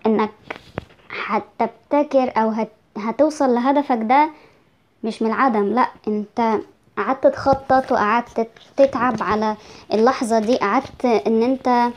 انك هتبتكر او هت... هتوصل لهدفك ده مش من العدم لا انت قعدت تخطط وقعدت تتعب على اللحظة دي قعدت ان انت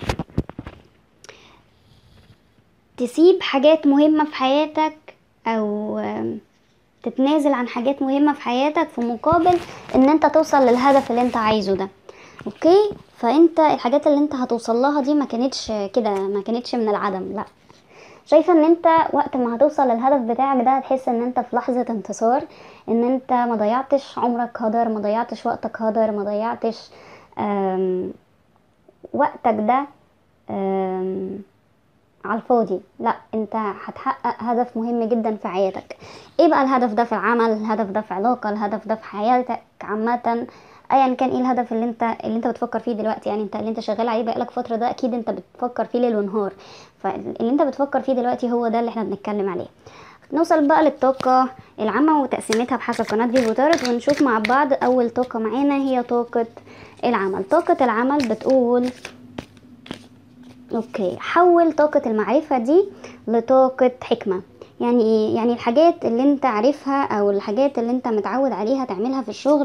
تسيب حاجات مهمة في حياتك او آم، تتنازل عن حاجات مهمة في حياتك في مقابل ان انت توصل للهدف اللي انت عايزه ده اوكي فانت الحاجات اللي انت هتوصل لها دي ما كانتش كده ما كانتش من العدم لا شايفة ان انت وقت ما هتوصل للهدف بتاعك ده هتحس ان انت في لحظة انتصار ان انت ما ضيعتش عمرك هدر ما ضيعتش وقتك هدر ما ضيعتش آم، وقتك ده آم، على الفاضي لا انت هتحقق هدف مهم جدا في حياتك ايه بقى الهدف ده في العمل الهدف ده في علاقة الهدف ده في حياتك عامة ايا كان ايه الهدف اللي انت اللي انت بتفكر فيه دلوقتي يعني انت اللي انت شغال عليه بقالك فترة ده اكيد انت بتفكر فيه ليل ونهار فاللي انت بتفكر فيه دلوقتي هو ده اللي احنا بنتكلم عليه نوصل بقى للطاقة العامة وتقسيمتها بحسب قناة فيفو تارت ونشوف مع بعض أول طاقة معانا هي طاقة العمل طاقة العمل بتقول اوكي حول طاقة المعرفة دي لطاقة حكمة يعني ايه يعني الحاجات اللي انت عارفها او الحاجات اللي انت متعود عليها تعملها في الشغل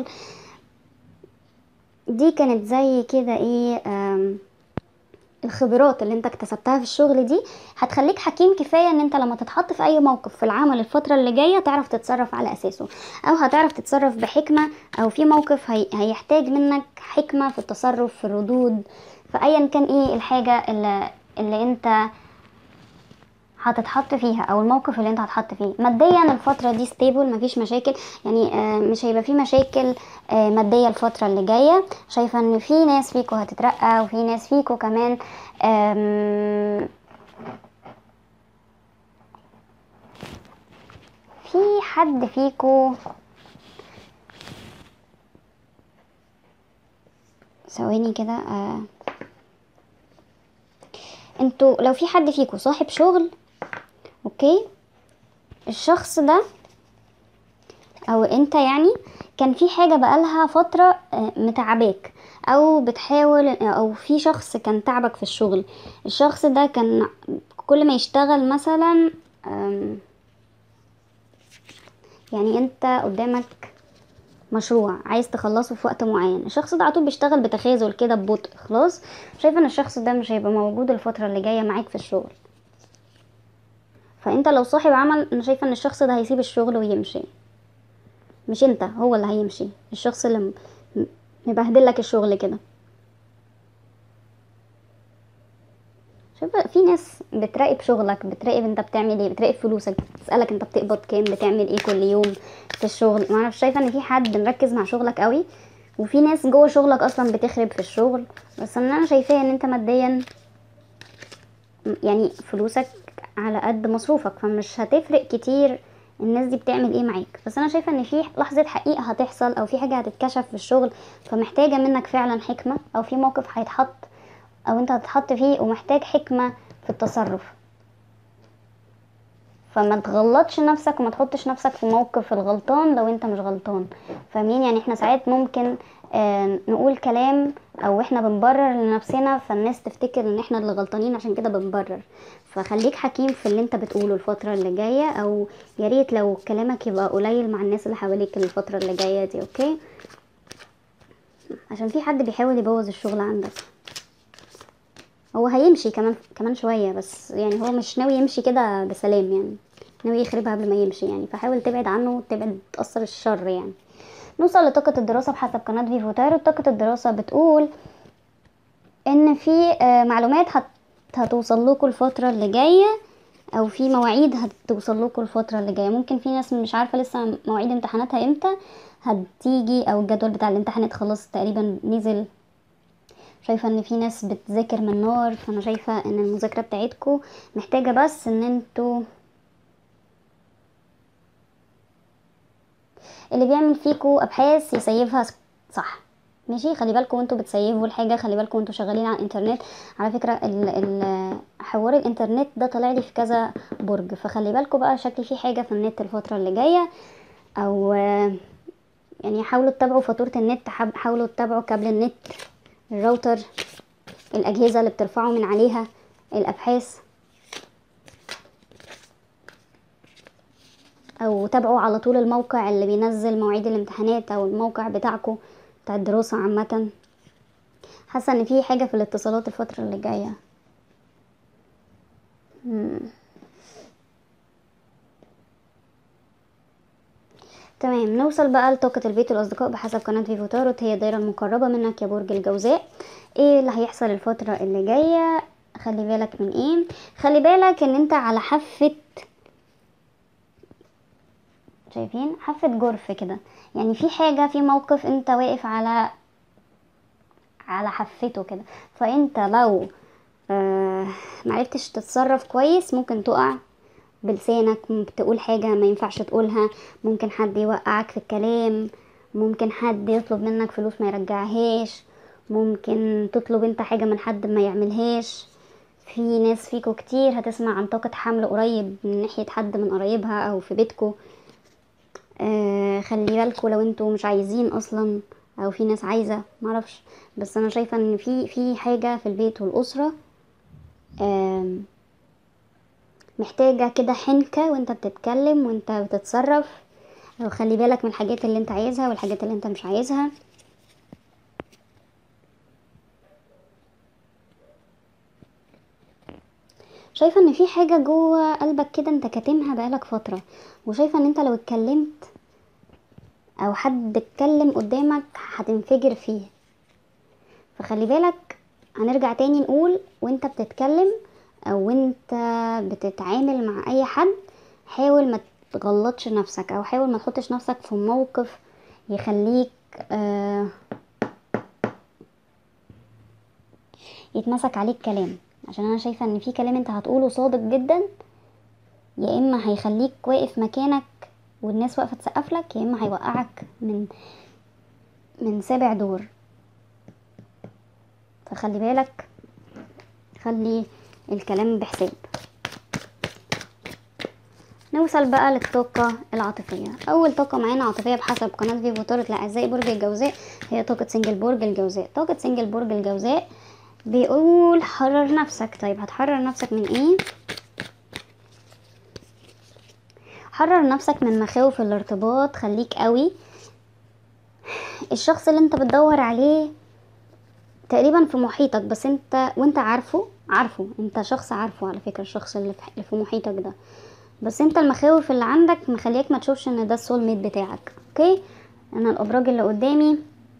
دي كانت زي كده ايه آم، الخبرات اللي انت اكتسبتها في الشغل دي هتخليك حكيم كفاية ان انت لما تتحط في اي موقف في العمل الفترة اللي جاية تعرف تتصرف على اساسه او هتعرف تتصرف بحكمة او في موقف هي... هيحتاج منك حكمة في التصرف في الردود فايا كان ايه الحاجة اللي, اللي انت هتتحط فيها او الموقف اللي انت هتحط فيه ماديا الفتره دي ستيبل مفيش مشاكل يعني آه، مش هيبقى في مشاكل آه، ماديه الفتره اللي جايه شايفه ان في ناس فيكو هتترقى وفي ناس فيكو كمان آم، في حد فيكو ثواني كده آه. انتوا لو في حد فيكو صاحب شغل اوكي الشخص ده او انت يعني كان في حاجة بقالها فترة آه، متعباك او بتحاول او في شخص كان تعبك في الشغل الشخص ده كان كل ما يشتغل مثلا آم، يعني انت قدامك مشروع عايز تخلصه في وقت معين الشخص ده على طول بيشتغل بتخاذل كده ببطء خلاص شايفه ان الشخص ده مش هيبقى موجود الفتره اللي جايه معاك في الشغل فانت لو صاحب عمل انا شايفه ان الشخص ده هيسيب الشغل ويمشي مش انت هو اللي هيمشي الشخص اللي م- م- مبهدل لك الشغل كده شايفه في ناس بتراقب شغلك بتراقب انت بتعمل ايه بتراقب فلوسك بتسالك انت بتقبض كام بتعمل ايه كل يوم في الشغل ما اعرفش شايفه ان في حد مركز مع شغلك قوي وفي ناس جوه شغلك اصلا بتخرب في الشغل بس ان انا شايفاه ان انت ماديا يعني فلوسك على قد مصروفك فمش هتفرق كتير الناس دي بتعمل ايه معاك بس انا شايفه ان في لحظه حقيقه هتحصل او في حاجه هتتكشف في الشغل فمحتاجه منك فعلا حكمه او في موقف هيتحط او انت هتتحط فيه ومحتاج حكمه في التصرف فما تغلطش نفسك وما تحطش نفسك في موقف الغلطان لو انت مش غلطان فاهمين يعني احنا ساعات ممكن آه نقول كلام او احنا بنبرر لنفسنا فالناس تفتكر ان احنا اللي غلطانين عشان كده بنبرر فخليك حكيم في اللي انت بتقوله الفترة اللي جاية او يا ريت لو كلامك يبقى قليل مع الناس اللي حواليك الفترة اللي جاية دي اوكي عشان في حد بيحاول يبوظ الشغل عندك هو هيمشي كمان كمان شوية بس يعني هو مش ناوي يمشي كده بسلام يعني ناوي يخربها قبل ما يمشي يعني فحاول تبعد عنه وتبعد تأثر الشر يعني نوصل لطاقة الدراسة بحسب قناة فيفو تارو طاقة الدراسة بتقول ان في آه، معلومات هت... هتوصل لكم الفترة اللي جاية او في مواعيد هتوصل لكم الفترة اللي جاية ممكن في ناس مش عارفة لسه مواعيد امتحاناتها امتى هتيجي او الجدول بتاع الامتحانات خلاص تقريبا نزل شايفة ان في ناس بتذاكر من نار فانا شايفة ان المذاكرة بتاعتكم محتاجة بس ان انتوا اللي بيعمل فيكو ابحاث يسيفها صح ماشي خلي بالكم وانتوا بتسيفوا الحاجه خلي بالكم وانتوا شغالين على الانترنت على فكره ال ال حوار الانترنت ده طالع لي في كذا برج فخلي بالكم بقى شكل في حاجه في النت الفتره اللي جايه او آه، يعني حاولوا تتابعوا فاتوره النت حاب- حاولوا تتابعوا كابل النت الراوتر الاجهزه اللي بترفعوا من عليها الابحاث او تابعوا على طول الموقع اللي بينزل مواعيد الامتحانات او الموقع بتاعكم بتاع الدراسة عامة حاسة ان في حاجة في الاتصالات الفترة اللي جاية مم. تمام نوصل بقى لطاقة البيت والأصدقاء بحسب قناة فيفو تاروت هي الدايرة المقربة منك يا برج الجوزاء ايه اللي هيحصل الفترة اللي جاية خلي بالك من ايه خلي بالك ان انت على حافة شايفين حافة جرف كده يعني في حاجة في موقف انت واقف على على حافته كده فانت لو آه معرفتش تتصرف كويس ممكن تقع بلسانك ممكن تقول حاجة ما ينفعش تقولها ممكن حد يوقعك في الكلام ممكن حد يطلب منك فلوس ما يرجعهاش ممكن تطلب انت حاجة من حد ما يعملهاش في ناس فيكو كتير هتسمع عن طاقة حمل قريب من ناحية حد من قرايبها او في بيتكو آه خلي بالكوا لو انتوا مش عايزين اصلا او في ناس عايزة معرفش بس انا شايفة ان في في حاجة في البيت والاسرة آم، محتاجة كده حنكة وانت بتتكلم وانت بتتصرف او خلي بالك من الحاجات اللي انت عايزها والحاجات اللي انت مش عايزها شايفة ان في حاجة جوه قلبك كده انت كاتمها بقالك فترة وشايفة ان انت لو اتكلمت او حد اتكلم قدامك هتنفجر فيه فخلي بالك هنرجع تاني نقول وانت بتتكلم او انت بتتعامل مع اي حد حاول ما تغلطش نفسك او حاول ما تحطش نفسك في موقف يخليك آه يتمسك عليك كلام عشان انا شايفة ان في كلام انت هتقوله صادق جدا يا اما هيخليك واقف مكانك والناس واقفة تسقف لك يا اما هيوقعك من من سابع دور فخلي بالك خلي الكلام بحساب نوصل بقى للطاقة العاطفية أول طاقة معانا عاطفية بحسب قناة فيفو تارت لأعزائي برج الجوزاء هي طاقة سنجل برج الجوزاء طاقة سنجل برج الجوزاء بيقول حرر نفسك طيب هتحرر نفسك من ايه حرر نفسك من مخاوف الارتباط خليك قوي الشخص اللي انت بتدور عليه تقريبا في محيطك بس انت وانت عارفه عارفه انت شخص عارفه على فكرة الشخص اللي في, اللي في محيطك ده بس انت المخاوف اللي عندك مخليك ما تشوفش ان ده السول ميت بتاعك اوكي انا الابراج اللي قدامي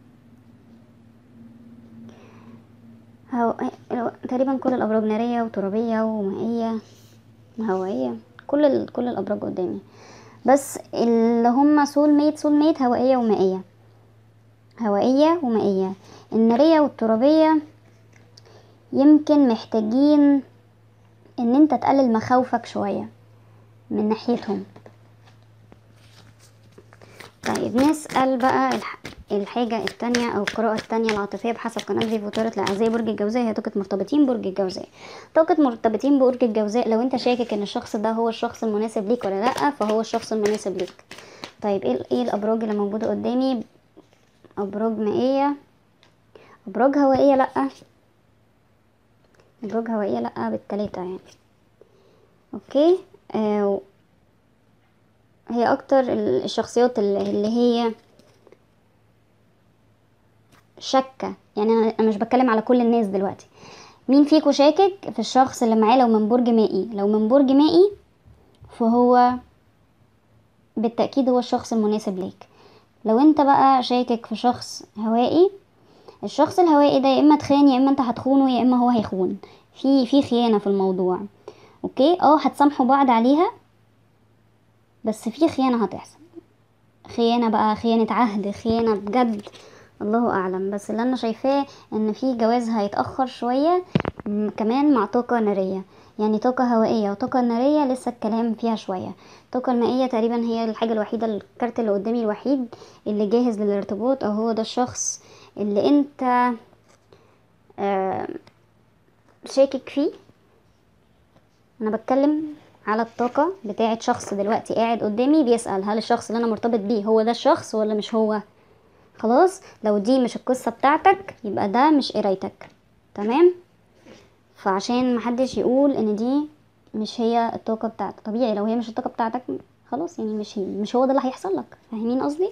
هو... تقريبا كل الابراج ناريه وترابيه ومائيه هوائيه كل ال... كل الابراج قدامي بس اللي هم سول ميت سول ميت هوائيه ومائيه هوائيه ومائيه الناريه والترابيه يمكن محتاجين ان انت تقلل مخاوفك شويه من ناحيتهم طيب نسأل بقى الح... الحاجة التانية أو القراءة التانية العاطفية بحسب قناة فيفو تارت لأعزائي برج الجوزاء هي طاقة مرتبطين برج الجوزاء طاقة مرتبطين برج الجوزاء لو انت شاكك ان الشخص ده هو الشخص المناسب ليك ولا لأ فهو الشخص المناسب ليك طيب ايه ايه الأبراج اللي موجودة قدامي أبراج مائية أبراج هوائية لأ أبراج هوائية لأ بالتلاتة يعني اوكي آه هي اكتر الشخصيات اللي هي شاكة يعني انا مش بتكلم على كل الناس دلوقتي مين فيكو شاكك في الشخص اللي معاه لو من برج مائي لو من برج مائي فهو بالتأكيد هو الشخص المناسب ليك لو انت بقى شاكك في شخص هوائي الشخص الهوائي ده يا اما تخان يا اما انت هتخونه يا اما هو هيخون في في خيانة في الموضوع اوكي اه هتسامحوا بعض عليها بس في خيانة هتحصل خيانة بقى خيانة عهد خيانة بجد الله اعلم بس اللي انا شايفاه ان في جواز هيتأخر شوية كمان مع طاقة نارية يعني طاقة هوائية وطاقة نارية لسه الكلام فيها شوية الطاقة المائية تقريبا هي الحاجة الوحيدة الكارت اللي قدامي الوحيد اللي جاهز للارتباط او هو ده الشخص اللي انت آه شاكك فيه انا بتكلم على الطاقة بتاعة شخص دلوقتي قاعد قدامي بيسأل هل الشخص اللي انا مرتبط بيه هو ده الشخص ولا مش هو خلاص لو دي مش القصة بتاعتك يبقى ده مش قرايتك تمام فعشان محدش يقول ان دي مش هي الطاقة بتاعتك طبيعي لو هي مش الطاقة بتاعتك خلاص يعني مش مش هو ده اللي هيحصل لك فاهمين قصدي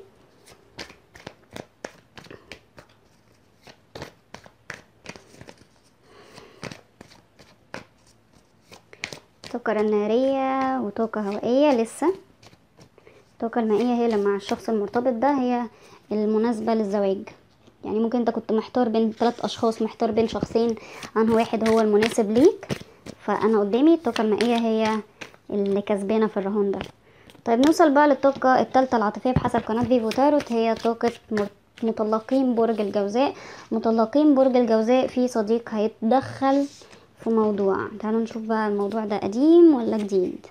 الطاقة النارية وطاقة هوائية لسه الطاقة المائية هي اللي مع الشخص المرتبط ده هي المناسبة للزواج يعني ممكن انت كنت محتار بين ثلاث اشخاص محتار بين شخصين انه واحد هو المناسب ليك فانا قدامي الطاقة المائية هي اللي كسبانة في الرهان ده طيب نوصل بقى للطاقة التالتة العاطفية بحسب قناة فيفو تاروت هي طاقة مر- مطلقين برج الجوزاء مطلقين برج الجوزاء في صديق هيتدخل في موضوع تعالوا نشوف بقى الموضوع ده قديم ولا جديد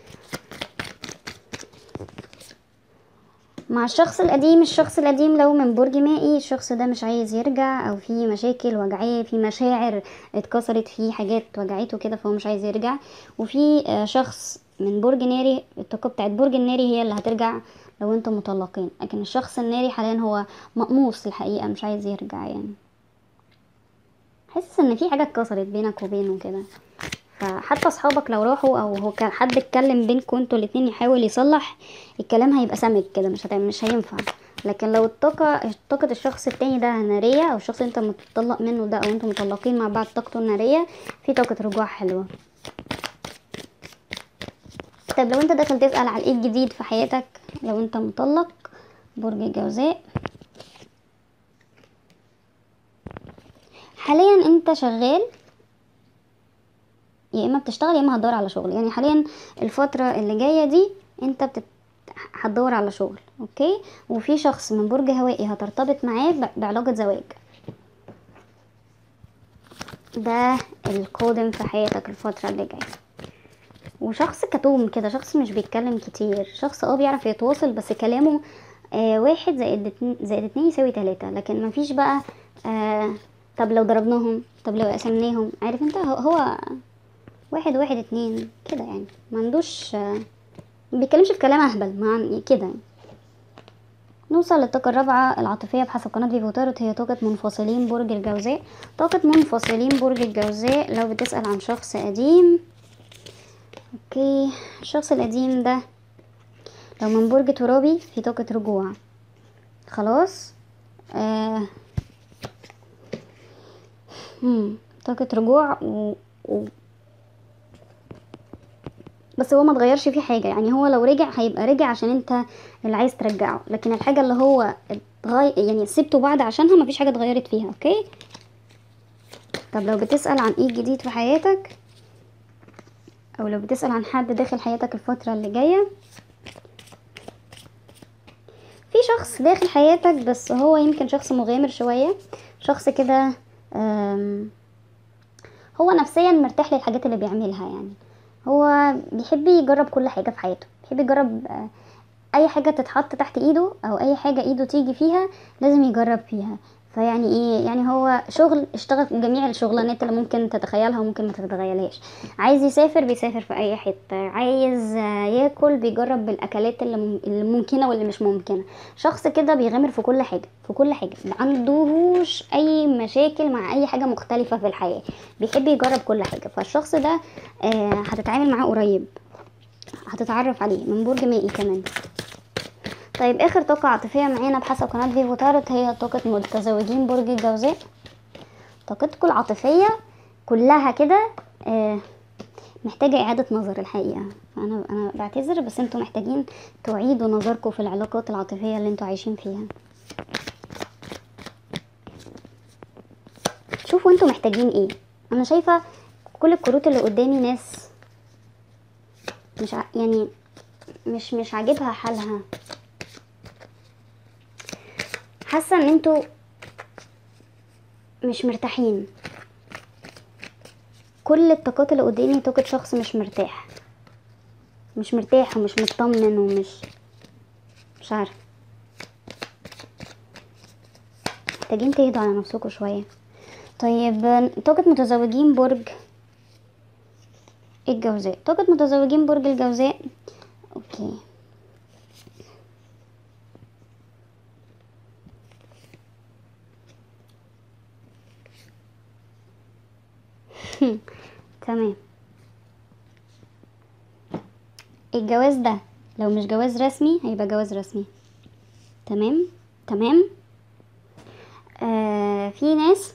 مع الشخص القديم الشخص القديم لو من برج مائي الشخص ده مش عايز يرجع او في مشاكل وجعاه في مشاعر اتكسرت في حاجات وجعته كده فهو مش عايز يرجع وفي آه، شخص من برج ناري الطاقة بتاعت برج الناري هي اللي هترجع لو انتم مطلقين لكن الشخص الناري حاليا هو مقموص الحقيقة مش عايز يرجع يعني حاسس ان في حاجة اتكسرت بينك وبينه كده فحتى اصحابك لو راحوا او هو كان حد اتكلم بينكم انتوا الاتنين يحاول يصلح الكلام هيبقى سمك كده مش هتعمل مش هينفع لكن لو الطاقة طاقة الشخص التاني ده نارية او الشخص اللي انت متطلق منه ده او انتوا مطلقين مع بعض طاقته النارية في طاقة رجوع حلوة طب لو انت داخل تسأل على ايه الجديد في حياتك لو انت مطلق برج الجوزاء حاليا انت شغال يا اما بتشتغل يا اما هتدور على شغل يعني حاليا الفترة اللي جاية دي انت بتت... هتدور على شغل اوكي وفي شخص من برج هوائي هترتبط معاه ب... بعلاقة زواج ده القادم في حياتك الفترة اللي جاية وشخص كتوم كده شخص مش بيتكلم كتير شخص اه بيعرف يتواصل بس كلامه آه واحد زائد اتنين زائد اتنين يساوي تلاتة لكن مفيش بقى آه طب لو ضربناهم طب لو قسمناهم عارف انت هو, هو واحد واحد اتنين كده يعني ما عندوش آه ما بيتكلمش في كلام اهبل ما عن- كده يعني نوصل للطاقة الرابعة العاطفية بحسب قناة فيفو تاروت هي طاقة منفصلين برج الجوزاء طاقة منفصلين برج الجوزاء لو بتسأل عن شخص قديم اوكي الشخص القديم ده لو من برج ترابي في طاقة رجوع خلاص آه. مم. طاقة رجوع و... و... بس هو ما اتغيرش فيه حاجة يعني هو لو رجع هيبقى رجع عشان انت اللي عايز ترجعه لكن الحاجة اللي هو اتغير يعني سبته بعد عشانها مفيش حاجة اتغيرت فيها اوكي طب لو بتسأل عن ايه جديد في حياتك او لو بتسأل عن حد داخل حياتك الفترة اللي جاية في شخص داخل حياتك بس هو يمكن شخص مغامر شوية شخص كده آم، هو نفسيا مرتاح للحاجات اللي بيعملها يعني هو بيحب يجرب كل حاجة في حياته بيحب يجرب آه، اي حاجة تتحط تحت ايده او اي حاجة ايده تيجي فيها لازم يجرب فيها فيعني ايه يعني هو شغل اشتغل في جميع الشغلانات اللي ممكن تتخيلها وممكن ما تتخيلهاش عايز يسافر بيسافر في اي حتة عايز آه، ياكل بيجرب بالاكلات اللي مم- اللي ممكنة واللي مش ممكنة شخص كده بيغامر في كل حاجة في كل حاجة ما عندهوش اي مشاكل مع اي حاجة مختلفة في الحياة بيحب يجرب كل حاجة فالشخص ده آه، هتتعامل معاه قريب هتتعرف عليه من برج مائي كمان طيب اخر طاقة عاطفية معانا بحسب قناة فيفو تارot هي طاقة متزوجين برج الجوزاء طاقتكم العاطفية كلها كده آه، محتاجة إعادة نظر الحقيقة أنا أنا بعتذر بس انتوا محتاجين تعيدوا نظركم في العلاقات العاطفية اللي انتوا عايشين فيها شوفوا انتوا محتاجين ايه أنا شايفة كل الكروت اللي قدامي ناس مش ع... يعني مش مش عاجبها حالها حاسه ان انتوا مش مرتاحين كل الطاقات اللي قدامي طاقة شخص مش مرتاح مش مرتاح ومش مطمن ومش مش عارف محتاجين تهدوا على نفسكم شوية طيب طاقة متزوجين برج الجوزاء طاقة متزوجين برج الجوزاء اوكي تمام الجواز ده لو مش جواز رسمي هيبقى جواز رسمي تمام تمام آه في ناس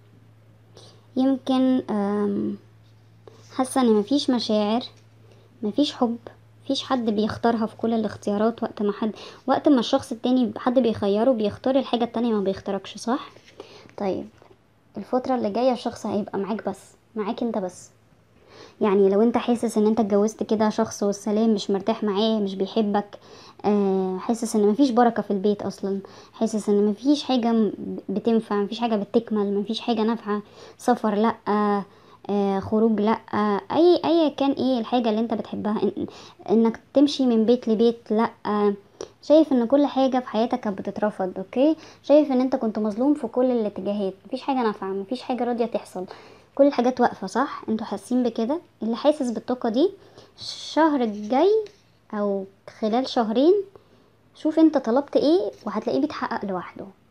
يمكن آم، حاسه ان مفيش مشاعر مفيش حب مفيش حد بيختارها في كل الاختيارات وقت ما حد وقت ما الشخص التاني حد بيخيره بيختار الحاجة التانية ما بيختاركش صح طيب الفترة اللي جاية الشخص هيبقى معاك بس معاك انت بس يعني لو انت حاسس ان انت اتجوزت كده شخص والسلام مش مرتاح معاه مش بيحبك آه حاسس ان مفيش بركة في البيت اصلا حاسس ان مفيش حاجة م- بتنفع مفيش حاجة بتكمل مفيش حاجة نافعة سفر لا آه آه خروج لا آه اي اي كان ايه الحاجة اللي انت بتحبها إن انك تمشي من بيت لبيت لا آه شايف ان كل حاجة في حياتك كانت بتترفض اوكي شايف ان انت كنت مظلوم في كل الاتجاهات مفيش حاجة نافعة مفيش حاجة راضية تحصل كل الحاجات واقفة صح انتوا حاسين بكده اللي حاسس بالطاقة دي الشهر الجاي او خلال شهرين شوف انت طلبت ايه وهتلاقيه بيتحقق لوحده